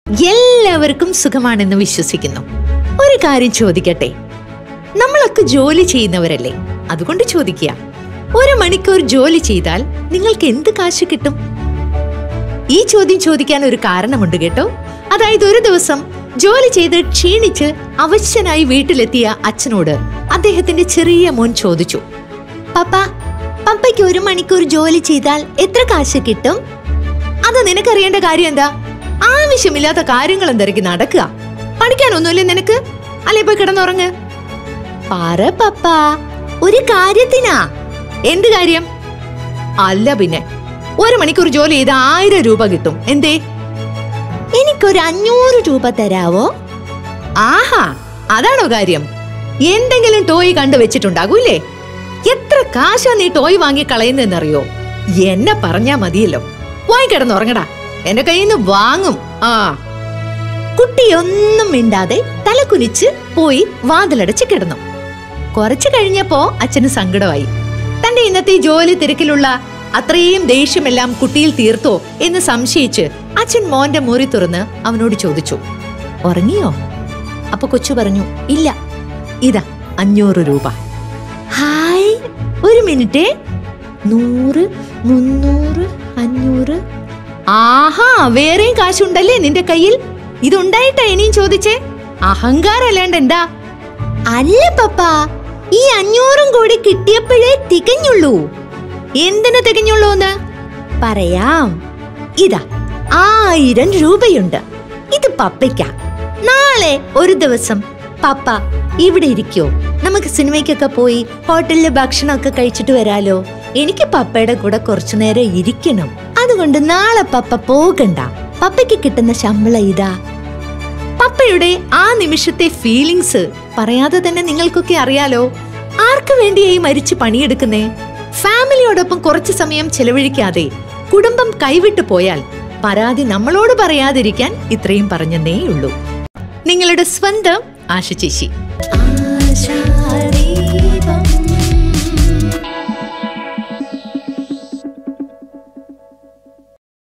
എല്ലാവർക്കും സുഖമാണെന്ന് വിശ്വസിക്കുന്നു ഒരു കാര്യം ചോദിക്കട്ടെ നമ്മളൊക്കെ ജോലി ചെയ്യുന്നവരല്ലേ അതുകൊണ്ട് ചോദിക്കുക ഒരു മണിക്കൂർ ജോലി ചെയ്താൽ നിങ്ങൾക്ക് എന്ത് കാശ് കിട്ടും ഈ ചോദ്യം ചോദിക്കാൻ ഒരു കാരണമുണ്ട് കേട്ടോ അതായത് ഒരു ദിവസം ജോലി ചെയ്ത് ക്ഷീണിച്ച് അവശ്യനായി വീട്ടിലെത്തിയ അച്ഛനോട് അദ്ദേഹത്തിന്റെ ചെറിയ മോൻ ചോദിച്ചു പപ്പ പപ്പയ്ക്ക് ഒരു മണിക്കൂർ ജോലി ചെയ്താൽ എത്ര കാശ് കിട്ടും അത് നിനക്കറിയേണ്ട കാര്യം എന്താ ആവശ്യമില്ലാത്ത കാര്യങ്ങൾ എന്തിറക്കി നടക്കുക പഠിക്കാനൊന്നുമില്ലേ നിനക്ക് അല്ലെ പോയി കിടന്നുറങ്ങ് പറ പപ്പ ഒരു കാര്യത്തിനാ എന്ത് കാര്യം അല്ല പിന്നെ ഒരു മണിക്കൂർ ജോലി ചെയ്ത ആയിരം രൂപ കിട്ടും എന്തേ എനിക്കൊരു അഞ്ഞൂറ് രൂപ തരാവോ ആഹാ അതാണോ കാര്യം എന്തെങ്കിലും ടോയ് കണ്ടു വെച്ചിട്ടുണ്ടാകൂലേ എത്ര കാശാ നീ ടോയ് വാങ്ങി കളയുന്നെന്നറിയോ എന്നെ പറഞ്ഞാ മതിയല്ലോ പോയി കിടന്നുറങ്ങടാ എന്റെ കയ്യിൽ നിന്ന് വാങ്ങും ആ കുട്ടിയൊന്നും മിണ്ടാതെ തലകുനിച്ച് പോയി വാതിലടച്ച് കിടന്നു കുറച്ചു കഴിഞ്ഞപ്പോ അച്ഛന് സങ്കടമായി തന്റെ ഇന്നത്തെ ജോലി തിരക്കിലുള്ള അത്രയും ദേഷ്യമെല്ലാം കുട്ടിയിൽ തീർത്തോ എന്ന് സംശയിച്ച് അച്ഛൻ മോന്റെ മുറി തുറന്ന് അവനോട് ചോദിച്ചു ഉറങ്ങിയോ അപ്പൊ കൊച്ചു പറഞ്ഞു ഇല്ല ഇതാ അഞ്ഞൂറ് രൂപ ഹായ് ഒരു മിനിറ്റ് നൂറ് മുന്നൂറ് അഞ്ഞൂറ് ആഹാ വേറെയും കാശുണ്ടല്ലേ നിന്റെ കയ്യിൽ ഇതുണ്ടായിട്ടാ ഇനിയും ചോദിച്ചേ അഹങ്കാരല്ലാണ്ട് എന്താ അല്ല പപ്പ ഈ അഞ്ഞൂറും കൂടി കിട്ടിയപ്പോഴേ തികഞ്ഞുള്ളൂ എന്തിനു തികഞ്ഞുള്ളൂന്ന് പറയാം ഇതാ ആയിരം രൂപയുണ്ട് ഇത് പപ്പയ്ക്ക നാളെ ഒരു ദിവസം പപ്പ ഇവിടെ ഇരിക്കോ നമുക്ക് സിനിമയ്ക്കൊക്കെ പോയി ഹോട്ടലില് ഭക്ഷണമൊക്കെ കഴിച്ചിട്ട് വരാലോ എനിക്ക് പപ്പയുടെ കൂടെ കുറച്ചു നേരം ഇരിക്കണം അതുകൊണ്ട് നാളെ പപ്പ പോകണ്ട പപ്പയ്ക്ക് കിട്ടുന്ന ശമ്പളം ഇതാ പപ്പയുടെ ആ നിമിഷത്തെ ഫീലിങ്സ് പറയാതെ തന്നെ നിങ്ങൾക്കൊക്കെ അറിയാലോ ആർക്ക് വേണ്ടിയായി മരിച്ചു പണിയെടുക്കുന്നേ ഫാമിലിയോടൊപ്പം കുറച്ചു സമയം ചെലവഴിക്കാതെ കുടുംബം കൈവിട്ടു പോയാൽ പരാതി നമ്മളോട് പറയാതിരിക്കാൻ ഇത്രയും പറഞ്ഞെന്നേ ഉള്ളൂ നിങ്ങളുടെ സ്വന്തം ആശ ചേച്ചി ആശാ